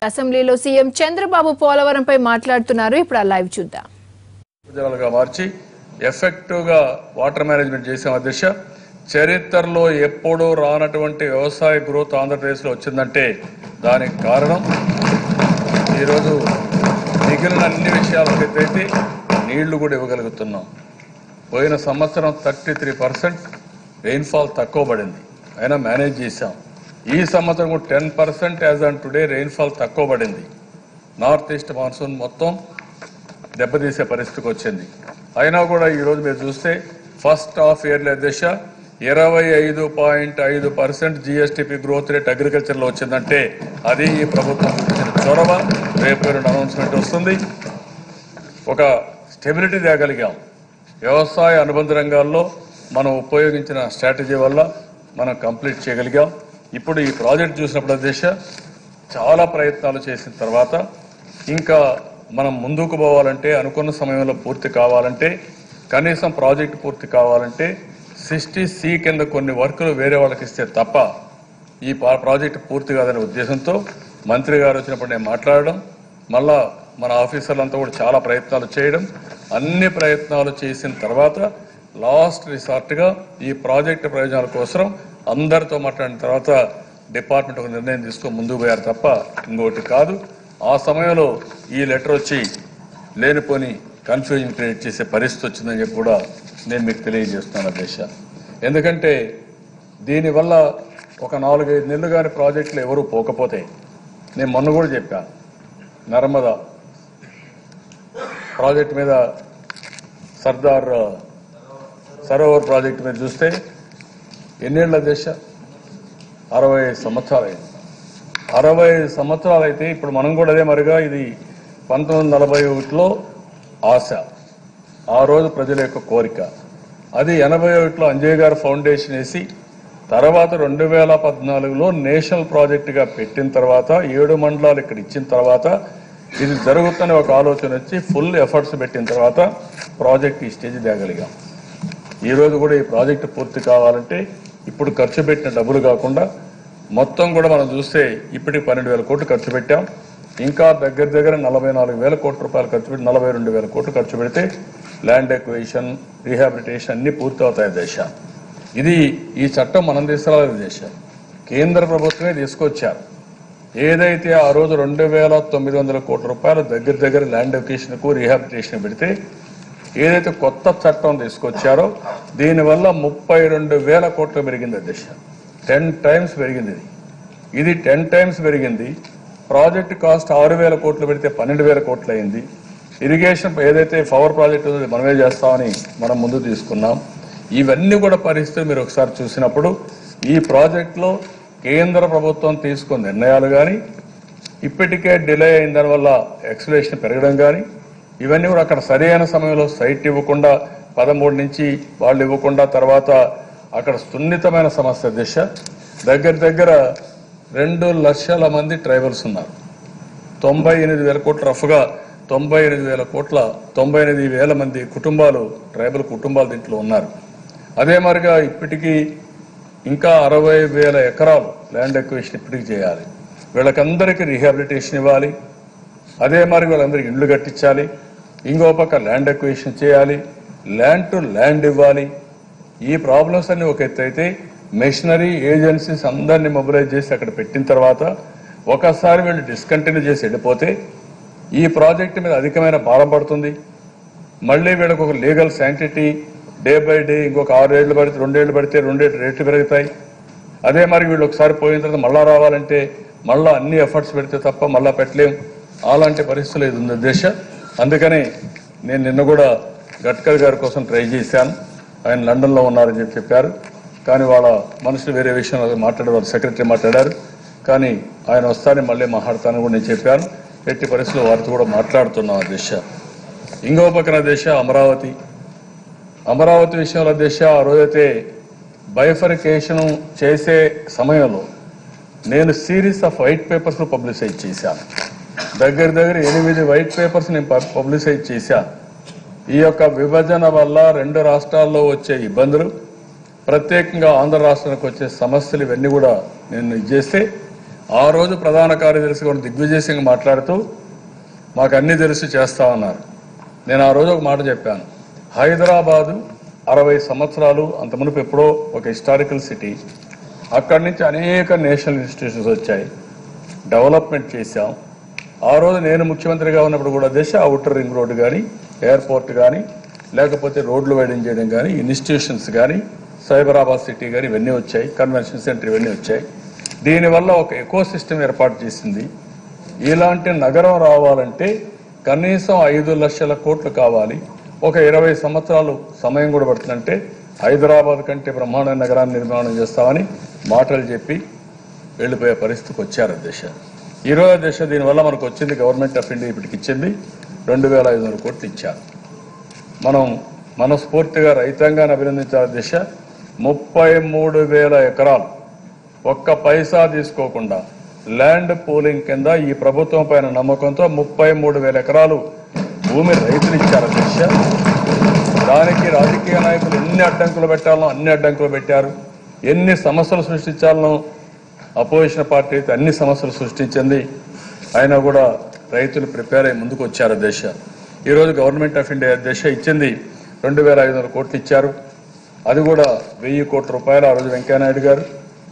అసెంబ్లీలో సీఎం చంద్రబాబు పోలవరంపై మాట్లాడుతున్నారు ఇప్పుడు ఆ లైవ్ చూద్దాం జలాలుగా మార్చి ఎఫెక్టివ్గా వాటర్ మేనేజ్మెంట్ చేసాం అధ్యక్ష చరిత్రలో ఎప్పుడూ రానటువంటి వ్యవసాయ గ్రోత్ ఆంధ్రప్రదేశ్లో వచ్చిందంటే దానికి కారణం ఈరోజు మిగిలిన అన్ని విషయాలకు అయితే నీళ్లు కూడా ఇవ్వగలుగుతున్నాం పోయిన సంవత్సరం థర్టీ త్రీ పర్సెంట్ రెయిన్ఫాల్ తక్కువ పడింది అయినా మేనేజ్ చేశాం ఈ సంవత్సరం కూడా ten percent as on today rainfall తక్కువ పడింది నార్త్ ఈస్ట్ మాన్సూన్ మొత్తం దెబ్బతీసే పరిస్థితికి వచ్చింది అయినా కూడా ఈరోజు మీరు చూస్తే ఫస్ట్ హాఫ్ ఇయర్లీ దిశ ఇరవై ఐదు పాయింట్ ఐదు పర్సెంట్ జిఎస్టిపి గ్రోత్ రేట్ అగ్రికల్చర్లో వచ్చిందంటే అది ఈ ప్రభుత్వం చూపించిన చొరవ రేపు ఎల్లుండి అనౌన్స్మెంట్ వస్తుంది ఒక స్టెబిలిటీ తేగలిగాం వ్యవసాయ అనుబంధ రంగాల్లో మనం ఉపయోగించిన స్ట్రాటజీ వల్ల మనం కంప్లీట్ చేయగలిగాం ఇప్పుడు ఈ ప్రాజెక్ట్ చూసినప్పుడు దిశ చాలా ప్రయత్నాలు చేసిన తర్వాత ఇంకా మనం ముందుకు పోవాలంటే అనుకున్న సమయంలో పూర్తి కావాలంటే కనీసం ప్రాజెక్ట్ పూర్తి కావాలంటే సిక్స్టీ సి కింద కొన్ని వర్కులు వేరే వాళ్ళకి ఇస్తే తప్ప ఈ పా- ప్రాజెక్ట్ పూర్తి కాదనే ఉద్దేశంతో మంత్రి గారు వచ్చినప్పుడు నేను మాట్లాడడం మళ్ళా మన ఆఫీసర్లంతా కూడా చాలా ప్రయత్నాలు చేయడం అన్ని ప్రయత్నాలు చేసిన తర్వాత లాస్ట్ రిసార్ట్గా ఈ ప్రాజెక్ట్ ప్రయోజనాల కోసం అందరితో మాట్లాడిన తర్వాత డిపార్ట్మెంట్ ఒక నిర్ణయం తీసుకొని ముందుకు పోయారు తప్ప ఇంకోటి కాదు ఆ సమయంలో ఈ లెటర్ వచ్చి లేనిపోని కన్ఫ్యూజన్ క్రియేట్ చేసే పరిస్థితి వచ్చిందని చెప్పి కూడా నేను మీకు తెలియజేస్తున్నాను అధ్యక్ష ఎందుకంటే దీనివల్ల ఒక నాలుగైదు నెలలు కానీ ప్రాజెక్టులు ఎవరు పోకపోతే నేను మొన్న కూడా చెప్పాను నర్మదా ప్రాజెక్ట్ మీద సర్దార్ సరోవర్ ప్రాజెక్ట్ మీద చూస్తే ఎన్నేళ్ల దేశ అరవై ఐదు సంవత్సరాలు అయింది అరవై ఐదు సంవత్సరాలు అయితే ఇప్పుడు మనం కూడా అదే మరిగా ఇది పంతొమ్మిది వందల నలభై ఒకటిలో ఆశ ఆ రోజు ప్రజల యొక్క కోరిక అది ఎనభై ఒకటిలో అంజయ్ గారు ఫౌండేషన్ వేసి తర్వాత రెండు వేల పద్నాలుగులో నేషనల్ ప్రాజెక్టుగా పెట్టిన తర్వాత ఏడు మండలాలు ఇక్కడ ఇచ్చిన తర్వాత ఇది జరుగుతున్న ఒక ఆలోచన వచ్చి ఫుల్ ఎఫర్ట్స్ పెట్టిన తర్వాత ప్రాజెక్ట్ ఈ స్టేజ్ తేగలిగాం ఈ రోజు కూడా ఈ ప్రాజెక్టు పూర్తి కావాలంటే ఇప్పుడు ఖర్చు పెట్టిన డబ్బులు కాకుండా మొత్తం కూడా మనం చూస్తే ఇప్పటికి పన్నెండు వేల కోట్లు ఖర్చు పెట్టాం ఇంకా దగ్గర దగ్గర నలభై నాలుగు వేల కోట్ల రూపాయలు ఖర్చు పెట్టి నలభై రెండు వేల కోట్లు ఖర్చు పెడితే ల్యాండ్ ఎక్వేషన్ రీహాబిలిటేషన్ అన్ని పూర్తి అవుతాయి దేశ ఇది ఈ చట్టం మనం తీసుకురాలేదు దేశ కేంద్ర ప్రభుత్వమే తీసుకొచ్చారు ఏదైతే ఆ రోజు రెండు వేల తొమ్మిది వందల కోట్ల రూపాయలు దగ్గర దగ్గర ల్యాండ్ ఎక్వేషన్కు రీహాబిలిటేషన్ పెడితే ఏదైతే కొత్త చట్టం తీసుకొచ్చారో దీనివల్ల ముప్పై రెండు వేల కోట్లు పెరిగింది అధ్యక్ష టెన్ టైమ్స్ పెరిగింది ఇది ఇది టెన్ టైమ్స్ పెరిగింది ప్రాజెక్ట్ కాస్ట్ ఆరు వేల కోట్లు పెడితే పన్నెండు వేల కోట్లు అయింది ఇరిగేషన్ ఏదైతే పవర్ ప్రాజెక్ట్ ఉందో అది మనమే చేస్తామని మనం ముందు తీసుకున్నాం ఇవన్నీ కూడా పరిస్థితులు మీరు ఒకసారి చూసినప్పుడు ఈ ప్రాజెక్టులో కేంద్ర ప్రభుత్వం తీసుకున్న నిర్ణయాలు కానీ ఇప్పటికే డిలే అయిన దానివల్ల ఎక్స్లేషన్ పెరగడం కానీ ఇవన్నీ కూడా అక్కడ సరైన సమయంలో సైట్ ఇవ్వకుండా పదమూడు నుంచి వాళ్ళు ఇవ్వకుండా తర్వాత అక్కడ సున్నితమైన సమస్య దిశ దగ్గర దగ్గర రెండు లక్షల మంది ట్రైబల్స్ ఉన్నారు తొంభై ఎనిమిది వేల కోట్ల రఫ్గా తొంభై ఎనిమిది వేల కోట్ల తొంభై ఎనిమిది వేల మంది కుటుంబాలు ట్రైబల్ కుటుంబాలు దీంట్లో ఉన్నారు అదే మరిగా ఇప్పటికీ ఇంకా అరవై వేల ఎకరాలు ల్యాండ్ ఎక్వేషన్ ఇప్పటికి చేయాలి వీళ్ళకందరికీ రీహాబిలిటేషన్ ఇవ్వాలి అదే మరి వీళ్ళందరికీ ఇండ్లు కట్టించాలి ఇంకో పక్క ల్యాండ్ ఎక్వేషన్ చేయాలి ల్యాండ్ టు ల్యాండ్ ఇవ్వాలి ఈ ప్రాబ్లమ్స్ అన్ని ఒక ఎత్తు అయితే మెషినరీ ఏజెన్సీస్ అందరినీ మొబిలైజ్ చేసి అక్కడ పెట్టిన తర్వాత ఒకసారి వీళ్ళు డిస్కంటిన్యూ చేసి వెళ్ళిపోతే ఈ ప్రాజెక్ట్ మీద అధికమైన భారం పడుతుంది మళ్ళీ వీళ్ళకి ఒక legal sanctity day by day ఇంకొక ఆరు ఏళ్ళు పడితే రెండేళ్ళు పడితే రెండేళ్ళు రేట్లు పెరుగుతాయి అదే మరి వీళ్ళు ఒకసారి పోయిన తర్వాత మళ్ళా రావాలంటే మళ్ళా అన్ని ఎఫర్ట్స్ పెడితే తప్ప మళ్ళా పెట్టలేం అలాంటి పరిస్థితులు ఇది ఉంది దేశ అందుకని నేను నిన్న కూడా గడ్కరీ గారి కోసం ట్రై చేశాను ఆయన లండన్లో ఉన్నారని చెప్పి చెప్పారు కానీ వాళ్ళ మనుషులు వేరే విషయంలో మాట్లాడారు వాళ్ళ సెక్రటరీ మాట్లాడారు కానీ ఆయన వస్తానని మళ్ళీ మాట్లాడతానని కూడా నేను చెప్పాను ఎట్టి పరిస్థితుల్లో వారితో కూడా మాట్లాడుతున్నాం ఆ దిశ ఇంకో పక్కన దేశ అమరావతి అమరావతి విషయంలో దిశ ఆ రోజైతే బైఫరికేషన్ చేసే సమయంలో నేను series of white papers publicize చేశాను దగ్గర దగ్గర ఎనిమిది వైట్ పేపర్స్ నేను ప- పబ్లిసైజ్ చేశాను ఈ యొక్క విభజన వల్ల రెండు రాష్ట్రాల్లో వచ్చే ఇబ్బందులు ప్రత్యేకంగా ఆంధ్ర రాష్ట్రానికి వచ్చే సమస్యలు ఇవన్నీ కూడా నేను ఇది చేస్తే ఆ రోజు ప్రధాన కార్యదర్శి కూడా దిగ్విజయ్ సింగ్ మాట్లాడుతూ మాకు అన్ని తెలిసి చేస్తామన్నారు నేను ఆ రోజు ఒక మాట చెప్పాను హైదరాబాదు అరవై సంవత్సరాలు అంత మునుపు ఎప్పుడో ఒక హిస్టారికల్ సిటీ అక్కడి నుంచి అనేక నేషనల్ ఇన్స్టిట్యూషన్స్ వచ్చాయి డెవలప్మెంట్ చేశాం ఆ రోజు నేను ముఖ్యమంత్రిగా ఉన్నప్పుడు కూడా దేశ అవుటర్ రింగ్ రోడ్డు కానీ ఎయిర్పోర్ట్ కానీ లేకపోతే రోడ్లు వైడింగ్ చేయడం కానీ ఇన్స్టిట్యూషన్స్ కానీ సైబరాబాద్ సిటీ కానీ ఇవన్నీ వచ్చాయి కన్వెన్షన్ సెంటర్ ఇవన్నీ వచ్చాయి దీనివల్ల ఒక ఎకో సిస్టమ్ ఏర్పాటు చేసింది ఇలాంటి నగరం రావాలంటే కనీసం ఐదు లక్షల కోట్లు కావాలి ఒక ఇరవై సంవత్సరాలు సమయం కూడా పడుతుందంటే హైదరాబాద్ కంటే బ్రహ్మాండ నగరాన్ని నిర్మాణం చేస్తామని మాటలు చెప్పి వెళ్ళిపోయే పరిస్థితికి వచ్చారు అధ్యక్ష ఈరోజు అధ్యక్ష దీనివల్ల మనకు వచ్చింది గవర్నమెంట్ ఆఫ్ ఇండియా ఇప్పటికి ఇచ్చింది రెండు వేల ఐదు వందల కోట్లు ఇచ్చారు మనం మనస్ఫూర్తిగా రైతాంగాన్ని అభినందించాలి దిశ ముప్పై మూడు వేల ఎకరాలు ఒక్క పైసా తీసుకోకుండా ల్యాండ్ పూలింగ్ కింద ఈ ప్రభుత్వం పైన నమ్మకంతో ముప్పై మూడు వేల ఎకరాలు భూమి రైతులు ఇచ్చారు దిశ దానికి రాజకీయ నాయకులు ఎన్ని అడ్డంకులు పెట్టాలనో అన్ని అడ్డంకులు పెట్టారు ఎన్ని సమస్యలు సృష్టించాలనో అపోజిషన్ పార్టీ అయితే అన్ని సమస్యలు సృష్టించింది అయినా కూడా రైతులు ప్రిపేర్ అయ్యి ముందుకు వచ్చారు దేశ ఈరోజు గవర్నమెంట్ ఆఫ్ ఇండియా దేశ ఇచ్చింది రెండు వేల ఐదు వందల కోట్లు ఇచ్చారు అది కూడా వెయ్యి కోట్ల రూపాయలు ఆ రోజు వెంకయ్యనాయుడు గారు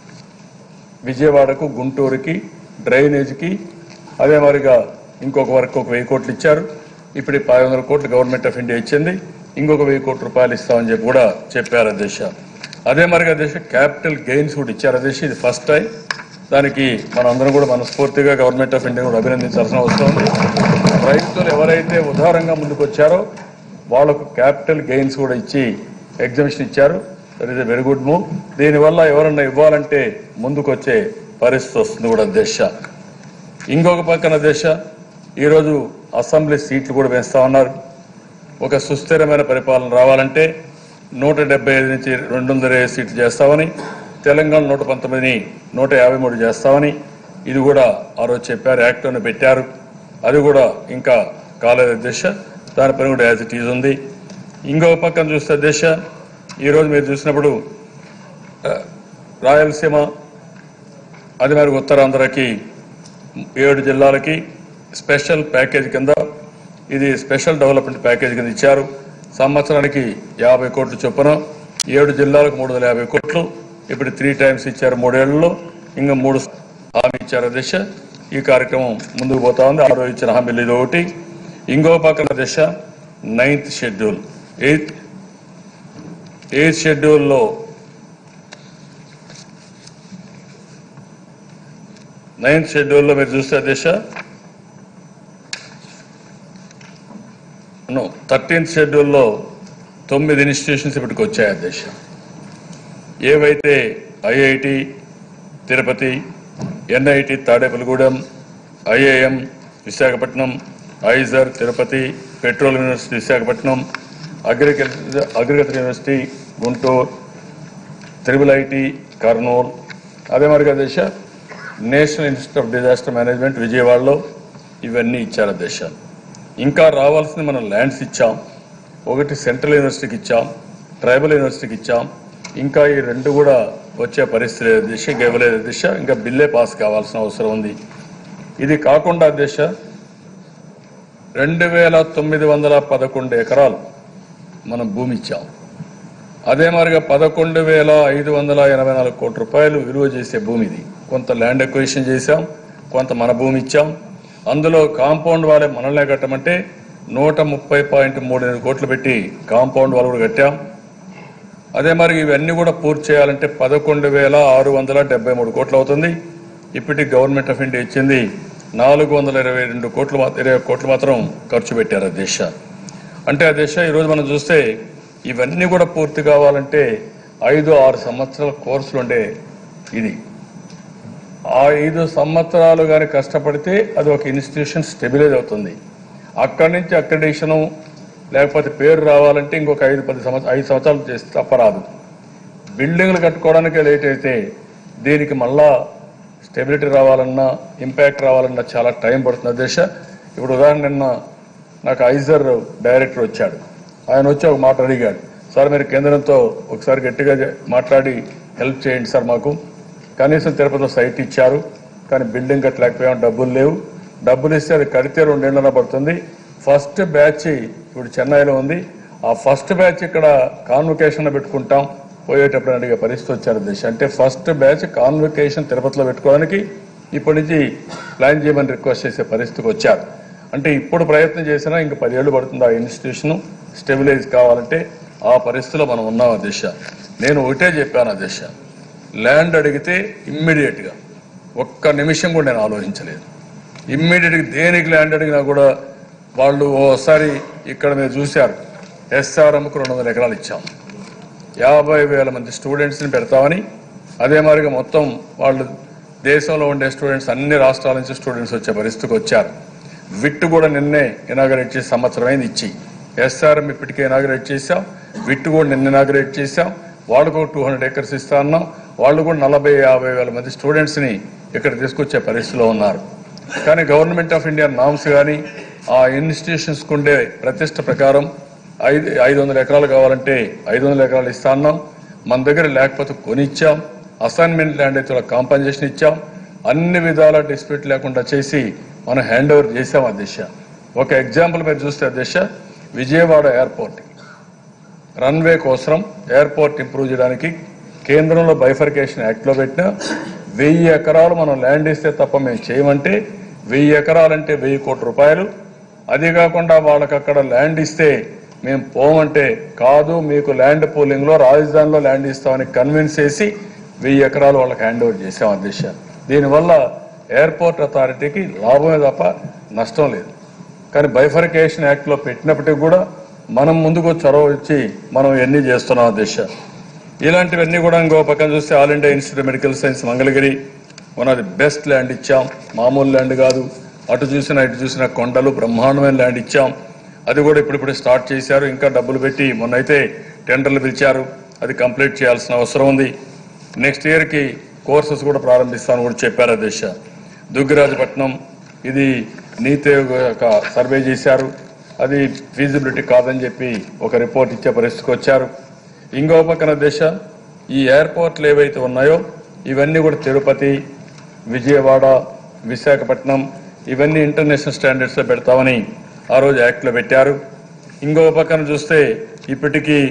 విజయవాడకు గుంటూరుకి డ్రైనేజ్కి అదే మరిగా ఇంకొక వరకు ఒక వెయ్యి కోట్లు ఇచ్చారు ఇప్పుడు ఈ పది వందల కోట్లు గవర్నమెంట్ ఆఫ్ ఇండియా ఇచ్చింది ఇంకొక వెయ్యి కోట్ల రూపాయలు ఇస్తామని చెప్పి కూడా చెప్పారు అధ్యక్ష అదే మరిగా అధ్యక్ష క్యాపిటల్ గెయిన్స్ కూడా ఇచ్చారు అధ్యక్ష ఇది ఫస్ట్ టైం దానికి మనందరం కూడా మనస్ఫూర్తిగా గవర్నమెంట్ ఆఫ్ ఇండియా కూడా అభినందించాల్సిన అవసరం ఉంది రైతులు ఎవరైతే ఉదారంగా ముందుకు వచ్చారో వాళ్ళకు క్యాపిటల్ గెయిన్స్ కూడా ఇచ్చి ఎగ్జిబిషన్ ఇచ్చారు that is a very good move దీనివల్ల ఎవరన్నా ఇవ్వాలంటే ముందుకు వచ్చే పరిస్థితి వస్తుంది కూడా దేశ ఇంకొక పక్కన దేశ ఈరోజు అసెంబ్లీ సీట్లు కూడా పెంచుతా ఉన్నారు ఒక సుస్థిరమైన పరిపాలన రావాలంటే నూట డెబ్బై ఐదు నుంచి రెండు వందల ఇరవై సీట్లు చేస్తామని తెలంగాణ నూట పంతొమ్మిదిని నూట యాభై మూడు చేస్తామని ఇది కూడా ఆ రోజు చెప్పారు యాక్ట్లోనే పెట్టారు అది కూడా ఇంకా కాలేదు దిశ దానిపైన కూడా యాజ్ ఇట్ ఈజ్ ఉంది ఇంకో పక్కన చూస్తే దిశ ఈరోజు మీరు చూసినప్పుడు ఆ, రాయలసీమ అది మరి ఉత్తరాంధ్రకి ఏడు జిల్లాలకి స్పెషల్ ప్యాకేజ్ కింద ఇది స్పెషల్ డెవలప్మెంట్ ప్యాకేజ్ కింద ఇచ్చారు సంవత్సరానికి యాభై కోట్లు చొప్పున ఏడు జిల్లాలకు మూడు వందల యాభై కోట్లు ఇప్పుడు త్రీ టైమ్స్ ఇచ్చారు మూడేళ్లలో ఇంకా మూడు హామీ ఇచ్చారు దిశ ఈ కార్యక్రమం ముందుకు పోతా ఉంది ఆ రోజు ఇచ్చిన హామీలు ఇది ఒకటి ఇంకో పక్కన దిశ నైన్త్ షెడ్యూల్ ఎయిత్ ఎయిత్ షెడ్యూల్లో నైన్త్ షెడ్యూల్లో మీరు చూస్తే దిశ థర్టీన్త్ షెడ్యూల్లో తొమ్మిది ఇన్స్టిట్యూషన్స్ ఇప్పటికి వచ్చాయి అధ్యక్ష ఏవైతే IIT Tirupati NIT Tadepalligudem IIM Visakhapatnam IISER Tirupati petrol university Visakhapatnam agriculture agriculture university Guntur triple IT Kurnool అదే మరిగా దేశ national institute of disaster management విజయవాడలో ఇవన్నీ ఇచ్చారు దేశ ఇంకా రావాల్సింది మనం ల్యాండ్స్ ఇచ్చాం ఒకటి సెంట్రల్ యూనివర్సిటీకి ఇచ్చాం ట్రైబల్ యూనివర్సిటీకి ఇచ్చాం ఇంకా ఈ రెండు కూడా వచ్చే పరిస్థితి లేదు దిశ ఇవ్వలేదు దిశ ఇంకా బిల్లే పాస్ కావాల్సిన అవసరం ఉంది ఇది కాకుండా దిశ రెండు వేల తొమ్మిది వందల పదకొండు ఎకరాలు మనం భూమి ఇచ్చాం అదే మాదిరిగా పదకొండు వేల ఐదు వందల ఎనభై నాలుగు కోట్ల రూపాయలు విలువ చేసే భూమి ఇది కొంత ల్యాండ్ ఎక్విజిషన్ చేశాం కొంత మన భూమి ఇచ్చాం అందులో కాంపౌండ్ వాళ్ళే మనల్నే కట్టమంటే నూట ముప్పై పాయింట్ మూడు ఎనిమిది కోట్లు పెట్టి కాంపౌండ్ వాళ్ళు కూడా కట్టాం అదే మరి ఇవన్నీ కూడా పూర్తి చేయాలంటే పదకొండు వేల ఆరు వందల డెబ్బై మూడు కోట్లు అవుతుంది ఇప్పటికి గవర్నమెంట్ ఆఫ్ ఇండియా ఇచ్చింది నాలుగు వందల ఇరవై రెండు కోట్లు మా- ఇరవై కోట్లు మాత్రం ఖర్చు పెట్టారు ఆ దేశ అంటే ఆ దేశ ఈరోజు మనం చూస్తే ఇవన్నీ కూడా పూర్తి కావాలంటే ఐదు ఆరు సంవత్సరాల కోర్సులు ఉండే ఇది ఆ ఐదు సంవత్సరాలు కానీ కష్టపడితే అది ఒక ఇన్స్టిట్యూషన్ స్టెబిలైజ్ అవుతుంది అక్కడి నుంచి అక్రిడేషను లేకపోతే పేరు రావాలంటే ఇంకొక ఐదు పది సంవత్సరాలు ఐదు సంవత్సరాలు చేస్తే తప్పరాదు బిల్డింగ్లు కట్టుకోవడానికి లేట్ అయితే దీనికి మళ్ళా స్టెబిలిటీ రావాలన్నా ఇంపాక్ట్ రావాలన్నా చాలా టైం పడుతుంది దేశ ఇప్పుడు ఉదాహరణ నిన్న నాకు ఐజర్ డైరెక్టర్ వచ్చాడు ఆయన వచ్చి ఒక మాట అడిగాడు సార్ మీరు కేంద్రంతో ఒకసారి గట్టిగా చె- మాట్లాడి హెల్ప్ చేయండి సార్ మాకు కనీసం తిరుపతిలో సైట్ ఇచ్చారు కానీ బిల్డింగ్ కట్టలేకపోయాం డబ్బులు లేవు డబ్బులు ఇస్తే అది కడితే రెండేళ్ళన పడుతుంది ఫస్ట్ బ్యాచ్ ఇప్పుడు చెన్నైలో ఉంది ఆ ఫస్ట్ బ్యాచ్ ఇక్కడ కాన్వకేషన్ పెట్టుకుంటాం పోయేటప్పుడు అడిగే పరిస్థితి వచ్చారు దేశం అంటే ఫస్ట్ బ్యాచ్ కాన్వకేషన్ తిరుపతిలో పెట్టుకోవడానికి ఇప్పటి నుంచి ప్లాన్ చేయమని రిక్వెస్ట్ చేసే పరిస్థితికి వచ్చారు అంటే ఇప్పుడు ప్రయత్నం చేసినా ఇంక పదేళ్ళు పడుతుంది ఆ ఇన్స్టిట్యూషన్ స్టెబిలైజ్ కావాలంటే ఆ పరిస్థితిలో మనం ఉన్నాం ఆ దిశ నేను ఒకటే చెప్పాను ఆ దిశ ల్యాండ్ అడిగితే ఇమ్మీడియట్గా ఒక్క నిమిషం కూడా నేను ఆలోచించలేదు ఇమ్మీడియట్గా దేనికి ల్యాండ్ అడిగినా కూడా వాళ్ళు ఓసారి ఇక్కడ మీరు చూశారు ఎస్ఆర్ఎంకు రెండు వందల ఎకరాలు ఇచ్చాం యాభై వేల మంది స్టూడెంట్స్ని పెడతామని అదే మాదిరిగా మొత్తం వాళ్ళు దేశంలో ఉండే స్టూడెంట్స్ అన్ని రాష్ట్రాల నుంచి స్టూడెంట్స్ వచ్చే పరిస్థితికి వచ్చారు విట్ కూడా నిన్నే ఇనాగరేట్ చేసి సంవత్సరం అయింది ఇచ్చి ఎస్ఆర్ఎం ఇప్పటికే ఇనాగరేట్ చేశాం విట్ కూడా నిన్న ఇనాగరేట్ చేశాం వాళ్ళకు టూ హండ్రెడ్ ఏకర్స్ ఇస్తా ఉన్నాం వాళ్ళు కూడా నలభై యాభై వేల మంది స్టూడెంట్స్ని ఇక్కడ తీసుకొచ్చే పరిస్థితిలో ఉన్నారు కానీ గవర్నమెంట్ ఆఫ్ ఇండియా నామ్స్ కానీ ఆ ఇన్స్టిట్యూషన్స్కి ఉండే ప్రతిష్ట ప్రకారం ఐదు ఐదు వందల ఎకరాలు కావాలంటే ఐదు వందల ఎకరాలు ఇస్తా అన్నాం మన దగ్గర లేకపోతే కొనిచ్చాం అసైన్మెంట్ ల్యాండ్ అయితే వాళ్ళకి కాంపన్సేషన్ ఇచ్చాం అన్ని విధాల డిస్ప్యూట్ లేకుండా చేసి మనం హ్యాండ్ ఓవర్ చేసాం అధ్యక్ష ఒక ఎగ్జాంపుల్ మీరు చూస్తే అధ్యక్ష విజయవాడ ఎయిర్పోర్ట్ రన్వే కోసం ఎయిర్పోర్ట్ ఇంప్రూవ్ చేయడానికి కేంద్రంలో బైఫర్కేషన్ యాక్ట్లో పెట్టిన వెయ్యి ఎకరాలు మనం ల్యాండ్ ఇస్తే తప్ప మేము చేయమంటే వెయ్యి ఎకరాలంటే వెయ్యి కోట్ల రూపాయలు అది కాకుండా వాళ్ళకి అక్కడ ల్యాండ్ ఇస్తే మేము పోమంటే కాదు మీకు ల్యాండ్ పూలింగ్లో రాజధానిలో ల్యాండ్ ఇస్తామని కన్విన్స్ చేసి వెయ్యి ఎకరాలు వాళ్ళకి హ్యాండ్ ఓవర్ చేసాం అధ్యక్ష దీనివల్ల ఎయిర్పోర్ట్ అథారిటీకి లాభమే తప్ప నష్టం లేదు కానీ బైఫర్కేషన్ యాక్ట్లో పెట్టినప్పటికీ కూడా మనం ముందుకు చొరవ ఇచ్చి మనం ఎన్ని చేస్తున్నాం అధ్యక్ష ఇలాంటివన్నీ కూడా ఇంకో పక్కన చూస్తే all India institute of medical science Mangalagiri one of the best land ఇచ్చాం మామూలు ల్యాండ్ కాదు అటు చూసినా ఇటు చూసినా కొండలు బ్రహ్మాండమైన ల్యాండ్ ఇచ్చాం అది కూడా ఇప్పుడిప్పుడు స్టార్ట్ చేశారు ఇంకా డబ్బులు పెట్టి మొన్నైతే టెండర్లు పిలిచారు అది కంప్లీట్ చేయాల్సిన అవసరం ఉంది నెక్స్ట్ ఇయర్కి కోర్సెస్ కూడా ప్రారంభిస్తామని కూడా చెప్పారు అధ్యక్ష దుగ్గిరాజపట్నం ఇది నీతి ఒక సర్వే చేశారు అది ఫీజిబిలిటీ కాదని చెప్పి ఒక రిపోర్ట్ ఇచ్చే పరిస్థితికి వచ్చారు ఇంకో పక్కన దేశ ఈ ఎయిర్పోర్ట్లు ఏవైతే ఉన్నాయో ఇవన్నీ కూడా తిరుపతి విజయవాడ విశాఖపట్నం ఇవన్నీ ఇంటర్నేషనల్ స్టాండర్డ్స్లో పెడతామని ఆ రోజు యాక్ట్లో పెట్టారు ఇంకో పక్కన చూస్తే ఇప్పటికీ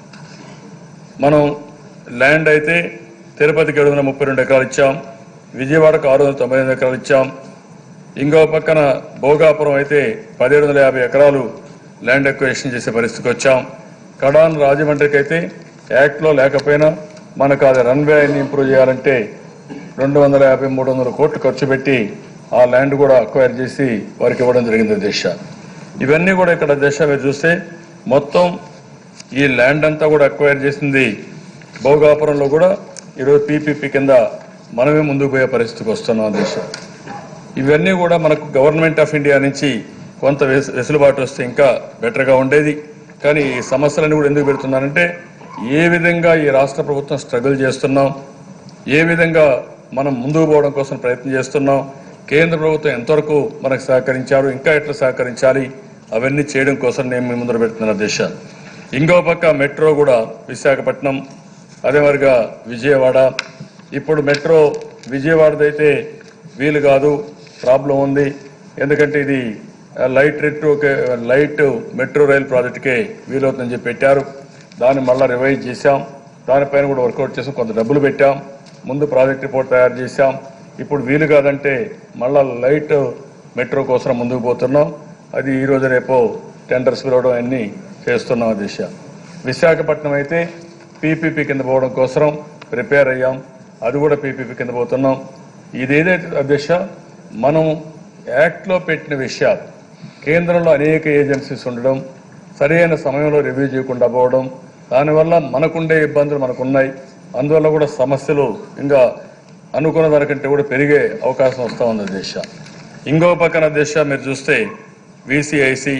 మనం ల్యాండ్ అయితే తిరుపతికి ఏడు వందల ముప్పై రెండు ఎకరాలు ఇచ్చాం విజయవాడకు ఆరు వందల తొంభై ఎనిమిది ఎకరాలు ఇచ్చాం ఇంకో పక్కన భోగాపురం అయితే పదిహేడు వందల యాభై ఎకరాలు ల్యాండ్ ఎక్వేషన్ చేసే పరిస్థితికి వచ్చాం కడాన్ రాజమండ్రికి అయితే యాక్ట్లో లేకపోయినా మనకు అది రన్వే అన్ని ఇంప్రూవ్ చేయాలంటే రెండు వందల యాభై మూడు వందల కోట్లు ఖర్చు పెట్టి ఆ ల్యాండ్ కూడా అక్వైర్ చేసి వారికి ఇవ్వడం జరిగింది దేశ ఇవన్నీ కూడా ఇక్కడ దేశ మీరు చూస్తే మొత్తం ఈ ల్యాండ్ అంతా కూడా అక్వైర్ చేసింది భోగాపురంలో కూడా ఈరోజు పీపీపీ కింద మనమే ముందుకు పోయే పరిస్థితికి వస్తున్నాం దేశం ఇవన్నీ కూడా మనకు గవర్నమెంట్ ఆఫ్ ఇండియా నుంచి కొంత వెసు- వెసులుబాటు వస్తే ఇంకా బెటర్గా ఉండేది కానీ ఈ సమస్యలన్నీ కూడా ఎందుకు పెడుతున్నానంటే ఏ విధంగా ఈ రాష్ట్ర ప్రభుత్వం స్ట్రగుల్ చేస్తున్నాం ఏ విధంగా మనం ముందుకు పోవడం కోసం ప్రయత్నం చేస్తున్నాం కేంద్ర ప్రభుత్వం ఎంతవరకు మనకు సహకరించారు ఇంకా ఎట్లా సహకరించాలి అవన్నీ చేయడం కోసం నేను మీ ముందర పెడుతున్న దేశ ఇంకో పక్క మెట్రో కూడా విశాఖపట్నం అదే మరిగా విజయవాడ ఇప్పుడు మెట్రో విజయవాడదైతే వీలు కాదు ప్రాబ్లం ఉంది ఎందుకంటే ఇది ఆ, light retro light metro rail ప్రాజెక్టుకే వీలవుతుందని చెప్పి పెట్టారు దాన్ని మళ్ళీ రివైజ్ చేశాం దానిపైన కూడా వర్కౌట్ చేసాం కొంత డబ్బులు పెట్టాం ముందు ప్రాజెక్ట్ రిపోర్ట్ తయారు చేశాం ఇప్పుడు వీలు కాదంటే మళ్ళా లైట్ మెట్రో కోసం ముందుకు పోతున్నాం అది ఈ రోజు రేపు టెండర్స్ పిలవడం అన్ని చేస్తున్నాం దిశ విశాఖపట్నం అయితే పీపీపీ కింద పోవడం కోసం ప్రిపేర్ అయ్యాం అది కూడా పీపీపీ కింద పోతున్నాం ఇది ఏదైతే అధ్యక్ష మనం యాక్ట్లో పెట్టిన విషయాలు కేంద్రంలో అనేక ఏజెన్సీస్ ఉండడం సరైన సమయంలో రివ్యూ చేయకుండా పోవడం దానివల్ల మనకుండే ఇబ్బందులు మనకున్నాయి అందువల్ల కూడా సమస్యలు ఇంకా అనుకున్న దానికంటే కూడా పెరిగే అవకాశం వస్తూ ఉంది దేశ ఇంకో పక్కన దేశ మీరు చూస్తే విసిఐసి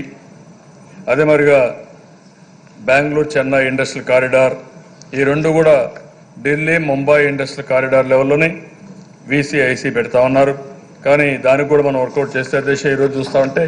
అదే మరిగా బెంగళూరు చెన్నై ఇండస్ట్రియల్ కారిడార్ ఈ రెండు కూడా ఢిల్లీ ముంబై ఇండస్ట్రియల్ కారిడార్ లెవెల్లోనే విసిఐసి పెడతా ఉన్నారు కానీ దానికి కూడా మనం వర్కౌట్ చేస్తే దేశ ఈరోజు చూస్తా ఉంటే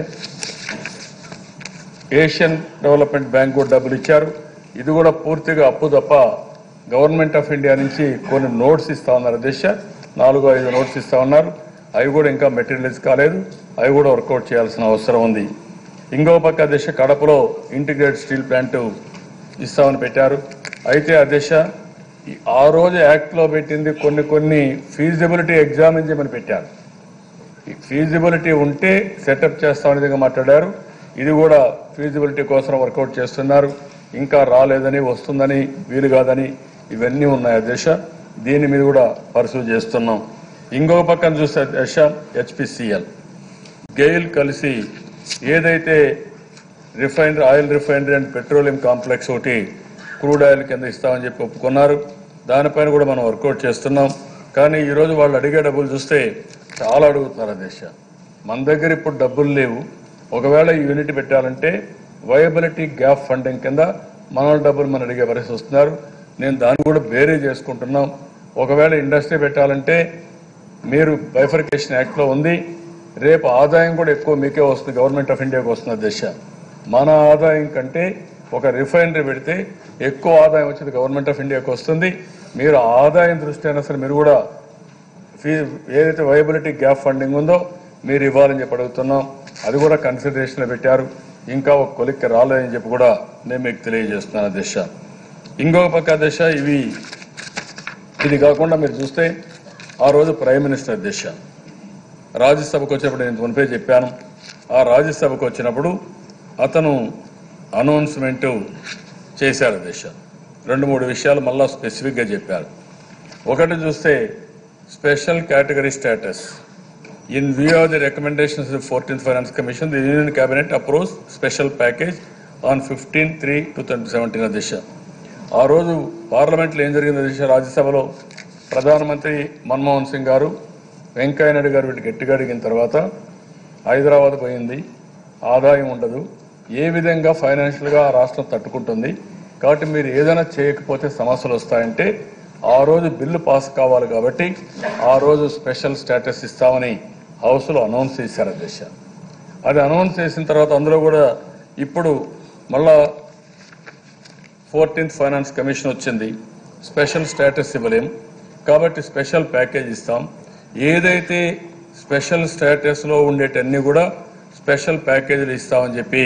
ఏషియన్ డెవలప్మెంట్ బ్యాంక్ కూడా డబ్బులు ఇచ్చారు ఇది కూడా పూర్తిగా అప్పు తప్ప గవర్నమెంట్ ఆఫ్ ఇండియా నుంచి కొన్ని నోట్స్ ఇస్తా ఉన్నారు దేశ నాలుగు ఐదు నోట్స్ ఇస్తా ఉన్నారు అవి కూడా ఇంకా మెటీరియలైజ్ కాలేదు అవి కూడా వర్కౌట్ చేయాల్సిన అవసరం ఉంది ఇంకో పక్క దిశ కడపలో ఇంటిగ్రేటెడ్ స్టీల్ ప్లాంట్ ఇస్తామని పెట్టారు అయితే ఆ దిశ ఈ- ఆ రోజు యాక్ట్లో పెట్టింది కొన్ని కొన్ని ఫీజిబిలిటీ ఎగ్జామిన్ చేయమని పెట్టారు ఈ ఫీజిబిలిటీ ఉంటే సెటప్ చేస్తామని విధంగా మాట్లాడారు ఇది కూడా ఫీజిబిలిటీ కోసం వర్కౌట్ చేస్తున్నారు ఇంకా రాలేదని వస్తుందని వీలు కాదని ఇవన్నీ ఉన్నాయి ఆ దశ దీని మీద కూడా పర్సూ చేస్తున్నాం ఇంకొక పక్కన చూస్తే దశ హెచ్పిసిఎల్ గెయిల్ కలిసి ఏదైతే refinery oil refinery and petroleum complex ఒకటి క్రూడ్ ఆయిల్ కింద ఇస్తామని చెప్పి ఒప్పుకున్నారు దానిపైన కూడా మనం వర్కౌట్ చేస్తున్నాం కానీ ఈరోజు వాళ్ళు అడిగే డబ్బులు చూస్తే చాలా అడుగుతున్నారు దేశ మన దగ్గర ఇప్పుడు డబ్బులు లేవు ఒకవేళ ఈ యూనిట్ పెట్టాలంటే వయబిలిటీ గ్యాప్ ఫండింగ్ కింద మన వాళ్ళ డబ్బులు మనం అడిగే పరిస్థితి వస్తున్నారు నేను దాన్ని కూడా బేరీ చేసుకుంటున్నాం ఒకవేళ ఇండస్ట్రీ పెట్టాలంటే మీరు బైఫర్కేషన్ యాక్ట్లో ఉంది రేపు ఆదాయం కూడా ఎక్కువ మీకే వస్తుంది గవర్నమెంట్ ఆఫ్ ఇండియాకి వస్తుంది దిశ మన ఆదాయం కంటే ఒక రిఫైనరీ పెడితే ఎక్కువ ఆదాయం వచ్చేది గవర్నమెంట్ ఆఫ్ ఇండియాకి వస్తుంది మీరు ఆదాయం దృష్టి అయినా సరే మీరు కూడా ఫీ ఏదైతే వైబిలిటీ గ్యాప్ ఫండింగ్ ఉందో మీరు ఇవ్వాలని చెప్పి అడుగుతున్నాం అది కూడా కన్సిడరేషన్లో పెట్టారు ఇంకా ఒక కొలిక్కి రాలేదని చెప్పి కూడా నేను మీకు తెలియజేస్తున్నాను దిశ ఇంకొక పక్క దిశ ఇవి ఇది కాకుండా మీరు చూస్తే ఆ రోజు ప్రైమ్ మినిస్టర్ దిశ రాజ్యసభకు వచ్చినప్పుడు నేను మునిపే చెప్పాను ఆ రాజ్యసభకు వచ్చినప్పుడు అతను అనౌన్స్మెంట్ చేశారు దిశ రెండు మూడు విషయాలు మళ్ళా స్పెసిఫిక్గా చెప్పారు ఒకటి చూస్తే special category status in view of the recommendations of fourteenth finance commission the union cabinet approves special package on fifteen three two thousand seventeen దిశ ఆ రోజు పార్లమెంట్లో ఏం జరిగింది దిశ రాజ్యసభలో ప్రధానమంత్రి మన్మోహన్ సింగ్ గారు వెంకయ్య నాయుడు గారు వీటి గట్టిగా అడిగిన తర్వాత హైదరాబాద్ పోయింది ఆదాయం ఉండదు ఏ విధంగా ఫైనాన్షియల్గా ఆ రాష్ట్రం తట్టుకుంటుంది కాబట్టి మీరు ఏదైనా చేయకపోతే సమస్యలు వస్తాయంటే ఆ రోజు బిల్లు పాస్ కావాలి కాబట్టి ఆ రోజు స్పెషల్ స్టేటస్ ఇస్తామని హౌస్లో అనౌన్స్ చేశారు అధ్యక్ష అది అనౌన్స్ చేసిన తర్వాత అందులో కూడా ఇప్పుడు మళ్ళా ఫోర్టీన్త్ ఫైనాన్స్ కమిషన్ వచ్చింది స్పెషల్ స్టేటస్ ఇవ్వలేం కాబట్టి స్పెషల్ ప్యాకేజ్ ఇస్తాం ఏదైతే స్పెషల్ స్టేటస్లో ఉండేటన్ని కూడా స్పెషల్ ప్యాకేజీలు ఇస్తామని చెప్పి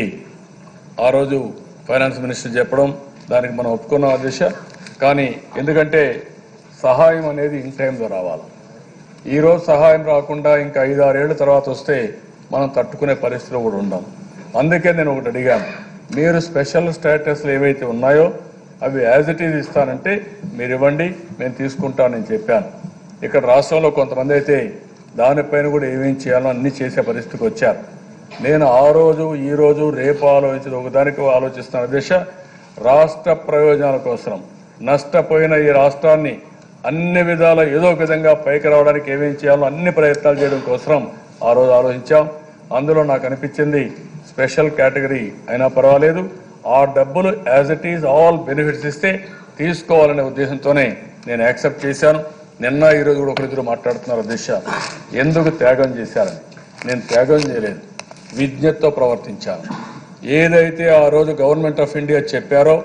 ఆ రోజు ఫైనాన్స్ మినిస్టర్ చెప్పడం దానికి మనం ఒప్పుకున్నాం ఆ దిశ కానీ ఎందుకంటే సహాయం అనేది ఇన్ టైంలో రావాలి ఈ రోజు సహాయం రాకుండా ఇంకా ఐదు ఆరేళ్ల తర్వాత వస్తే మనం తట్టుకునే పరిస్థితిలో కూడా ఉండం అందుకే నేను ఒకటి అడిగాను మీరు స్పెషల్ స్టేటస్లు ఏవైతే ఉన్నాయో అవి యాజ్ ఇట్ ఈజ్ ఇస్తానంటే మీరు ఇవ్వండి నేను తీసుకుంటానని చెప్పాను ఇక్కడ రాష్ట్రంలో కొంతమంది అయితే దానిపైన కూడా ఏమేం చేయాలో అన్ని చేసే పరిస్థితికి వచ్చారు నేను ఆ రోజు ఈ రోజు రేపు ఆలోచించదు ఒకదానికి ఆలోచిస్తున్న దిశ రాష్ట్ర ప్రయోజనాల కోసం నష్టపోయిన ఈ రాష్ట్రాన్ని అన్ని విధాల ఏదో ఒక విధంగా పైకి రావడానికి ఏమేం చేయాలో అన్ని ప్రయత్నాలు చేయడం కోసం ఆ రోజు ఆలోచించాం అందులో నాకు అనిపించింది స్పెషల్ కేటగిరీ అయినా పర్వాలేదు ఆ డబ్బులు as it is all benefits ఇస్తే తీసుకోవాలనే ఉద్దేశంతోనే నేను యాక్సెప్ట్ చేశాను నిన్న ఈరోజు కూడా ఒకరిద్దరు మాట్లాడుతున్నారు దిశ ఎందుకు త్యాగం చేశారని నేను త్యాగం చేయలేదు విజ్ఞతతో ప్రవర్తించాను ఏదైతే ఆ రోజు గవర్నమెంట్ ఆఫ్ ఇండియా చెప్పారో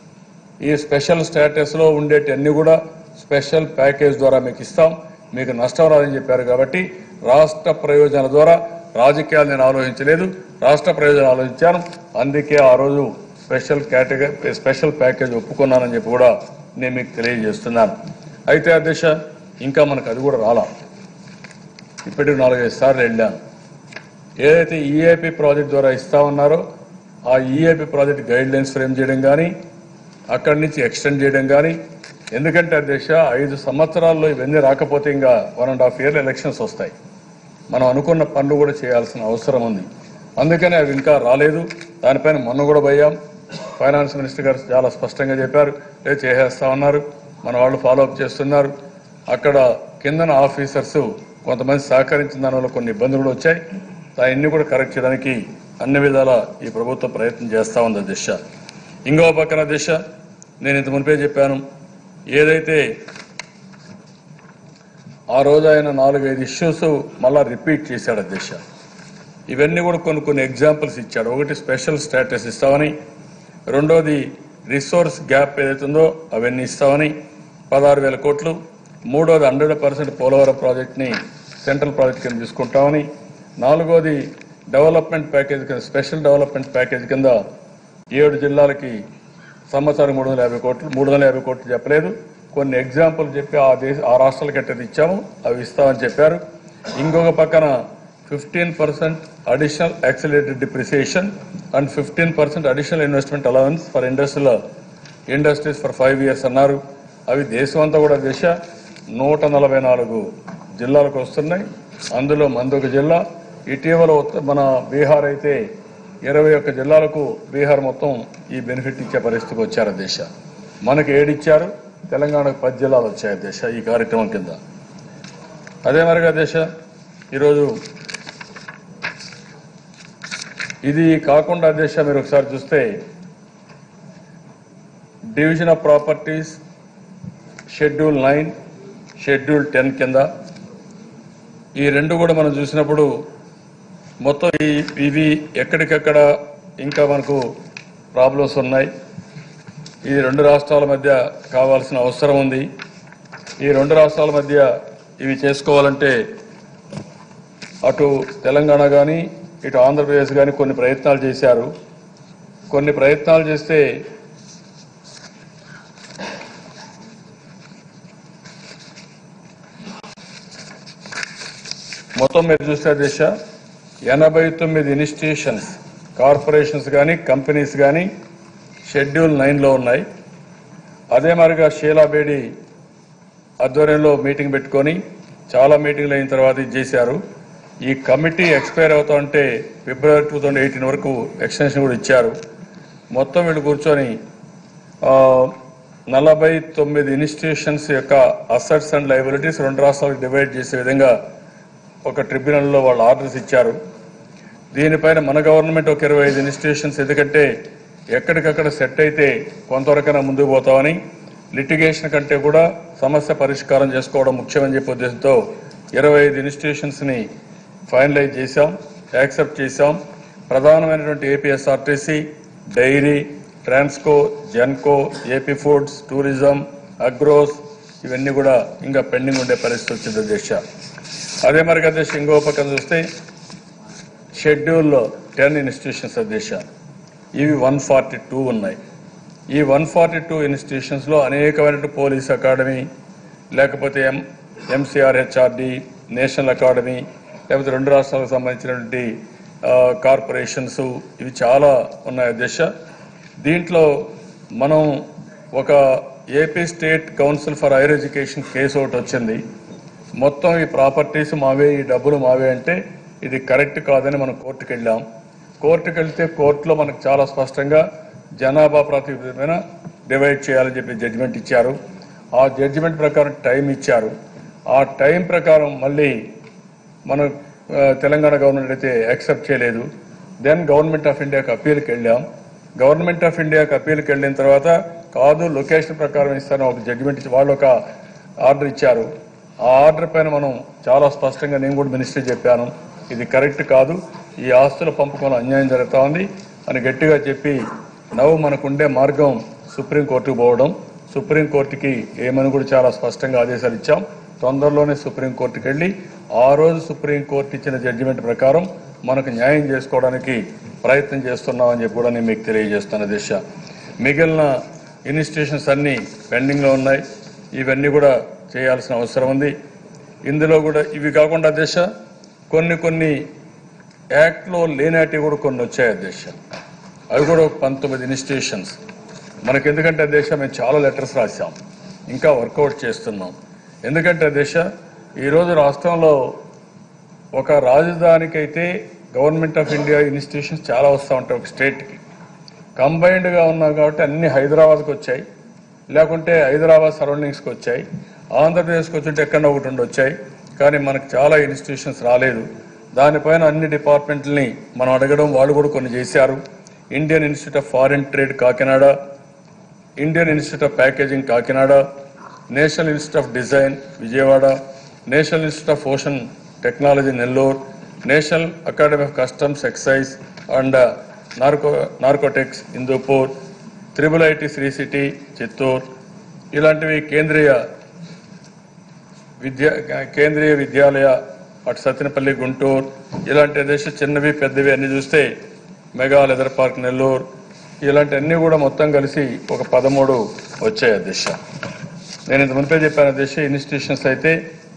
ఈ స్పెషల్ స్టేటస్లో ఉండేటన్ని కూడా స్పెషల్ ప్యాకేజ్ ద్వారా మీకు ఇస్తాం మీకు నష్టం రాదని చెప్పారు కాబట్టి రాష్ట్ర ప్రయోజనాల ద్వారా రాజకీయాలు నేను ఆలోచించలేదు రాష్ట్ర ప్రయోజనాలు ఆలోచించాను అందుకే ఆ రోజు స్పెషల్ కేటగిరీ స్పెషల్ ప్యాకేజ్ ఒప్పుకున్నానని చెప్పి కూడా నేను మీకు తెలియజేస్తున్నాను అయితే అధ్యక్ష ఇంకా మనకు అది కూడా రాలా ఇప్పటికి నాలుగైదు సార్లు వెళ్ళాను ఏదైతే ఈఏపీ ప్రాజెక్ట్ ద్వారా ఇస్తామన్నారో ఆ EAP project guidelines frame చేయడం కానీ అక్కడి నుంచి ఎక్స్టెండ్ చేయడం కానీ ఎందుకంటే అధ్యక్ష ఐదు సంవత్సరాల్లో ఇవన్నీ రాకపోతే ఇంకా వన్ అండ్ హాఫ్ ఇయర్లో ఎలక్షన్స్ వస్తాయి మనం అనుకున్న పనులు కూడా చేయాల్సిన అవసరం ఉంది అందుకని అవి ఇంకా రాలేదు దానిపైన మొన్న కూడా పోయాం ఫైనాన్స్ మినిస్టర్ గారు చాలా స్పష్టంగా చెప్పారు లేదు చేసేస్తా ఉన్నారు మన వాళ్ళు ఫాలో అప్ చేస్తున్నారు అక్కడ కిందన ఆఫీసర్స్ కొంతమంది సహకరించిన దానివల్ల కొన్ని ఇబ్బందులు కూడా వచ్చాయి దాన్ని కూడా కరెక్ట్ చేయడానికి అన్ని విధాల ఈ ప్రభుత్వం ప్రయత్నం చేస్తా ఉంది దిశ ఇంకో పక్కన దిశ నేను ఇంత మునిపే చెప్పాను ఏదైతే ఆ రోజు ఆయన నాలుగైదు ఇష్యూస్ మళ్ళా రిపీట్ చేశాడు అధ్యక్ష ఇవన్నీ కూడా కొన్ని కొన్ని ఎగ్జాంపుల్స్ ఇచ్చాడు ఒకటి స్పెషల్ స్టేటస్ ఇస్తామని రెండోది రిసోర్స్ గ్యాప్ ఏదైతే ఉందో అవన్నీ ఇస్తామని పదహారు వేల కోట్లు మూడోది హండ్రెడ్ పర్సెంట్ పోలవరం ప్రాజెక్ట్ని సెంట్రల్ ప్రాజెక్ట్ కింద తీసుకుంటామని నాలుగోది డెవలప్మెంట్ ప్యాకేజ్ కింద స్పెషల్ డెవలప్మెంట్ ప్యాకేజ్ కింద ఏడు జిల్లాలకి సంవత్సరం మూడు వందల యాభై కోట్లు మూడు వందల యాభై కోట్లు చెప్పలేదు కొన్ని ఎగ్జాంపుల్ చెప్పి ఆ దేశ ఆ రాష్ట్రాలకి ఎట్టది ఇచ్చాము అవి ఇస్తామని చెప్పారు ఇంకొక పక్కన fifteen percent additional accelerated depreciation and fifteen percent additional investment allowance for industrial industries for five years అన్నారు అవి దేశం అంతా కూడా దిశ నూట నలభై నాలుగు జిల్లాలకు వస్తున్నాయి అందులో మందొక జిల్లా ఇటీవల ఉత్త- మన బీహార్ అయితే ఇరవై ఒక్క జిల్లాలకు బీహార్ మొత్తం ఈ బెనిఫిట్ ఇచ్చే పరిస్థితికి వచ్చారు దేశ మనకి ఏడిచ్చారు తెలంగాణకు పది జిల్లాలు వచ్చాయి దేశ ఈ కార్యక్రమం కింద అదే మరిగా దేశ ఈరోజు ఇది కాకుండా దేశ మీరు ఒకసారి చూస్తే division of properties schedule nine schedule ten కింద ఈ రెండు కూడా మనం చూసినప్పుడు మొత్తం ఈ ఇవి ఎక్కడికక్కడ ఇంకా మనకు ప్రాబ్లమ్స్ ఉన్నాయి ఈ రెండు రాష్ట్రాల మధ్య కావాల్సిన అవసరం ఉంది ఈ రెండు రాష్ట్రాల మధ్య ఇవి చేసుకోవాలంటే అటు తెలంగాణ కానీ ఇటు ఆంధ్రప్రదేశ్ కానీ కొన్ని ప్రయత్నాలు చేశారు కొన్ని ప్రయత్నాలు చేస్తే మొత్తం మీరు చూస్తే దిశ ఎనభై తొమ్మిది ఇన్స్టిట్యూషన్స్ కార్పొరేషన్స్ కానీ కంపెనీస్ కానీ షెడ్యూల్ నైన్లో ఉన్నాయి అదే మరిగా షీలా బేడి ఆధ్వర్యంలో మీటింగ్ పెట్టుకొని చాలా మీటింగ్లు అయిన తర్వాత ఇది చేశారు ఈ కమిటీ ఎక్స్పైర్ అవుతా ఉంటే ఫిబ్రవరి టూ థౌజండ్ ఎయిటీన్ వరకు ఎక్స్టెన్షన్ కూడా ఇచ్చారు మొత్తం వీళ్ళు కూర్చొని ఆ, నలభై తొమ్మిది ఇన్స్టిట్యూషన్స్ యొక్క అసెట్స్ అండ్ లైబిలిటీస్ రెండు రాష్ట్రాలకు డివైడ్ చేసే విధంగా ఒక ట్రిబ్యునల్లో వాళ్ళు ఆర్డర్స్ ఇచ్చారు దీనిపైన మన గవర్నమెంట్ ఒక ఇరవై ఐదు ఇన్స్టిట్యూషన్స్ ఎందుకంటే ఎక్కడికక్కడ సెట్ అయితే కొంతవరకైనా ముందుకు పోతామని లిటిగేషన్ కంటే కూడా సమస్య పరిష్కారం చేసుకోవడం ముఖ్యమని చెప్పే ఉద్దేశంతో ఇరవై ఐదు ఇన్స్టిట్యూషన్స్ని ఫైనలైజ్ చేశాం యాక్సెప్ట్ చేశాం ప్రధానమైనటువంటి APSRTC dairy Transco Genco AP foods tourism agros ఇవన్నీ కూడా ఇంకా పెండింగ్ ఉండే పరిస్థితి వచ్చింది అధ్యక్ష అదే మరి అధ్యక్ష ఇంకో పక్కన చూస్తే షెడ్యూల్లో టెన్ ఇన్స్టిట్యూషన్స్ అధ్యక్ష ఇవి వన్ ఫార్టీ టూ ఉన్నాయి ఈ వన్ ఫార్టీ టూ ఇన్స్టిట్యూషన్స్లో అనేకమైన పోలీస్ అకాడమీ లేకపోతే M MCR HRD national academy లేకపోతే రెండు రాష్ట్రాలకు సంబంధించినటువంటి ఆ, కార్పొరేషన్స్ ఇవి చాలా ఉన్నాయి అధ్యక్ష దీంట్లో మనం ఒక AP state council for higher education case ఒకటి వచ్చింది మొత్తం ఈ ప్రాపర్టీస్ మావే ఈ డబ్బులు మావే అంటే ఇది కరెక్ట్ కాదని మనం కోర్టుకు వెళ్ళాం కోర్టుకు వెళ్తే కోర్టులో మనకు చాలా స్పష్టంగా జనాభా ప్రాతిపదికన డివైడ్ చేయాలని చెప్పి జడ్జిమెంట్ ఇచ్చారు ఆ జడ్జిమెంట్ ప్రకారం టైం ఇచ్చారు ఆ టైం ప్రకారం మళ్ళీ మన ఆ, తెలంగాణ గవర్నమెంట్ అయితే యాక్సెప్ట్ చేయలేదు దెన్ గవర్నమెంట్ ఆఫ్ ఇండియాకి అప్పీల్కి వెళ్ళాం గవర్నమెంట్ ఆఫ్ ఇండియాకి అప్పీల్కి వెళ్ళిన తర్వాత కాదు లొకేషన్ ప్రకారం ఇస్తాను ఒక జడ్జిమెంట్ ఇచ్చి వాళ్ళు ఒక ఆర్డర్ ఇచ్చారు ఆ ఆర్డర్ పైన మనం చాలా స్పష్టంగా నేను కూడా మినిస్టర్ చెప్పాను ఇది కరెక్ట్ కాదు ఈ ఆస్తుల పంపకంలో అన్యాయం జరుగుతూ ఉంది అని గట్టిగా చెప్పి నవ్వు మనకుండే మార్గం సుప్రీంకోర్టుకు పోవడం సుప్రీంకోర్టుకి ఏమని కూడా చాలా స్పష్టంగా ఆదేశాలు ఇచ్చాం తొందరలోనే సుప్రీంకోర్టుకి వెళ్ళి ఆ రోజు సుప్రీంకోర్టు ఇచ్చిన జడ్జిమెంట్ ప్రకారం మనకు న్యాయం చేసుకోవడానికి ప్రయత్నం చేస్తున్నామని చెప్పి కూడా నేను మీకు తెలియజేస్తున్న దిశ మిగిలిన ఇన్స్టిట్యూషన్స్ అన్నీ పెండింగ్లో ఉన్నాయి ఇవన్నీ కూడా చేయాల్సిన అవసరం ఉంది ఇందులో కూడా ఇవి కాకుండా దిశ కొన్ని కొన్ని యాక్ట్లో లేనాటివి కూడా కొన్ని వచ్చాయి అధ్యక్ష అవి కూడా ఒక పంతొమ్మిది ఇన్స్టిట్యూషన్స్ మనకి ఎందుకంటే అధ్యక్ష మేము చాలా లెటర్స్ రాసాం ఇంకా వర్కౌట్ చేస్తున్నాం ఎందుకంటే అధ్యక్ష ఈరోజు రాష్ట్రంలో ఒక రాజధానికైతే గవర్నమెంట్ ఆఫ్ ఇండియా ఇన్స్టిట్యూషన్స్ చాలా వస్తూ ఉంటాయి ఒక స్టేట్కి కంబైన్డ్గా ఉన్నాం కాబట్టి అన్ని హైదరాబాద్కి వచ్చాయి లేకుంటే హైదరాబాద్ సరౌండింగ్స్కి వచ్చాయి ఆంధ్రప్రదేశ్కి వచ్చుంటే ఎక్కడ ఒకటి ఉండి వచ్చాయి కానీ మనకు చాలా ఇన్స్టిట్యూషన్స్ రాలేదు దానిపైన అన్ని డిపార్ట్మెంట్లని మనం అడగడం వాళ్ళు కూడా కొన్ని చేశారు Indian institute of foreign trade Kakinada Indian institute of packaging Kakinada national institute of design Vijayawada national institute of ocean technology Nellore national academy of customs excise and narco narcotics Hindupur triple IT Sri City Chittoor ఇలాంటివి కేంద్రీయ విద్యా కేంద్రీయ విద్యాలయ అటు సత్యనపల్లి గుంటూరు ఇలాంటి దేశ చిన్నవి పెద్దవి అన్ని చూస్తే మెగా లెదర్ పార్క్ నెల్లూరు ఇలాంటి అన్ని కూడా మొత్తం కలిసి ఒక పదమూడు వచ్చాయి అధ్యక్ష నేను ఇంత మునిపే చెప్పాను అధ్యక్ష ఇన్స్టిట్యూషన్స్ అయితే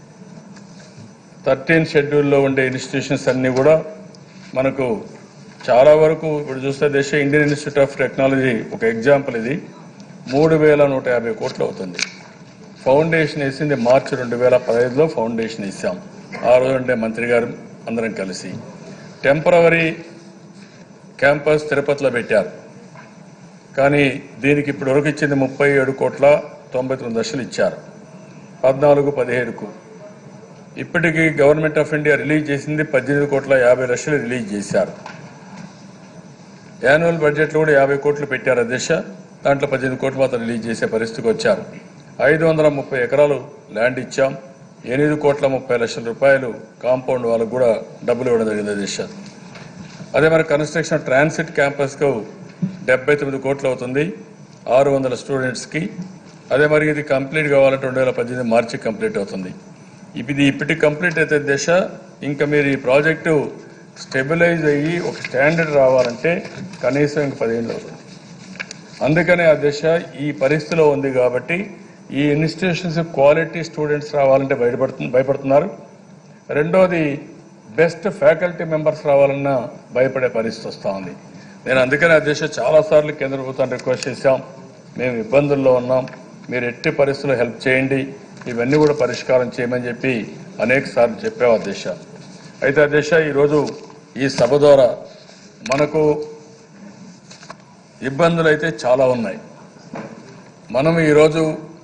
థర్టీన్ షెడ్యూల్లో ఉండే ఇన్స్టిట్యూషన్స్ అన్నీ కూడా మనకు చాలా వరకు ఇప్పుడు చూస్తే దేశ ఇండియన్ ఇన్స్టిట్యూట్ ఆఫ్ టెక్నాలజీ ఒక ఎగ్జాంపుల్ ఇది మూడు వేల నూట యాభై కోట్లు అవుతుంది ఫౌండేషన్ వేసింది మార్చి రెండు వేల పదహైదులో ఫౌండేషన్ వేసాం ఆ రోజు ఉండే మంత్రి గారు అందరం కలిసి టెంపరవరీ క్యాంపస్ తిరుపతిలో పెట్టారు కానీ దీనికి ఇప్పటి వరకు ఇచ్చింది ముప్పై ఏడు కోట్ల తొంభై తొమ్మిది లక్షలు ఇచ్చారు పద్నాలుగు పదిహేడుకు ఇప్పటికీ గవర్నమెంట్ ఆఫ్ ఇండియా రిలీజ్ చేసింది పద్దెనిమిది కోట్ల యాభై లక్షలు రిలీజ్ చేశారు యాన్యువల్ బడ్జెట్లో కూడా యాభై కోట్లు పెట్టారు అధ్యక్ష దాంట్లో పద్దెనిమిది కోట్లు మాత్రం రిలీజ్ చేసే పరిస్థితికి వచ్చారు ఐదు వందల ముప్పై ఎకరాలు ల్యాండ్ ఇచ్చాం ఎనిమిది కోట్ల ముప్పై లక్షల రూపాయలు కాంపౌండ్ వాళ్ళకు కూడా డబ్బులు ఇవ్వడం జరిగింది అధ్యక్ష అదే మరి కన్స్ట్రక్షన్ ట్రాన్సిట్ క్యాంపస్కు డెబ్బై తొమ్మిది కోట్లు అవుతుంది ఆరు వందల స్టూడెంట్స్కి అదే మరి ఇది కంప్లీట్ కావాలంటే రెండు వేల పద్దెనిమిది మార్చి కంప్లీట్ అవుతుంది ఇది ఇప్పటికి కంప్లీట్ అయితే దశ ఇంకా మీరు ఈ ప్రాజెక్టు స్టెబిలైజ్ అయ్యి ఒక స్టాండర్డ్ రావాలంటే కనీసం ఇంక పదిహేను అవుతుంది అందుకనే ఆ దశ ఈ పరిస్థితిలో ఉంది కాబట్టి ఈ ఇన్స్టిట్యూషన్స్ క్వాలిటీ స్టూడెంట్స్ రావాలంటే బయటపడుతు భయపడుతున్నారు రెండోది బెస్ట్ ఫ్యాకల్టీ మెంబర్స్ రావాలన్నా భయపడే పరిస్థితి వస్తూ ఉంది నేను అందుకనే అధ్యక్ష చాలాసార్లు కేంద్ర ప్రభుత్వాన్ని రిక్వెస్ట్ చేశాం మేము ఇబ్బందుల్లో ఉన్నాం మీరు ఎట్టి పరిస్థితుల్లో హెల్ప్ చేయండి ఇవన్నీ కూడా పరిష్కారం చేయమని చెప్పి అనేక సార్లు చెప్పాం అధ్యక్ష అయితే అధ్యక్ష ఈరోజు ఈ సభ ద్వారా మనకు ఇబ్బందులు అయితే చాలా ఉన్నాయి మనం ఈరోజు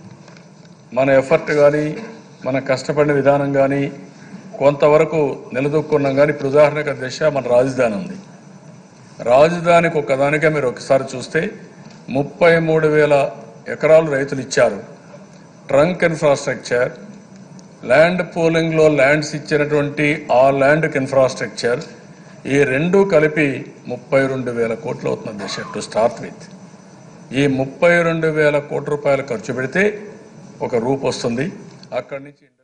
మన ఎఫర్ట్ కానీ మన కష్టపడిన విధానం కానీ కొంతవరకు నిలదొక్కున్నాం కానీ ఇప్పుడు ఉదాహరణకు దిశ మన రాజధాని ఉంది రాజధానికి ఒక్కదానికే మీరు ఒకసారి చూస్తే ముప్పై మూడు వేల ఎకరాలు రైతులు ఇచ్చారు ట్రంక్ ఇన్ఫ్రాస్ట్రక్చర్ ల్యాండ్ పూలింగ్లో ల్యాండ్స్ ఇచ్చినటువంటి ఆ ల్యాండ్కి ఇన్ఫ్రాస్ట్రక్చర్ ఈ రెండు కలిపి ముప్పై రెండు వేల కోట్లు అవుతుంది దిశ టు స్టార్ట్ విత్ ఈ ముప్పై రెండు వేల కోట్ల రూపాయలు ఖర్చు పెడితే ఒక రూప్ వస్తుంది అక్కడి నుంచి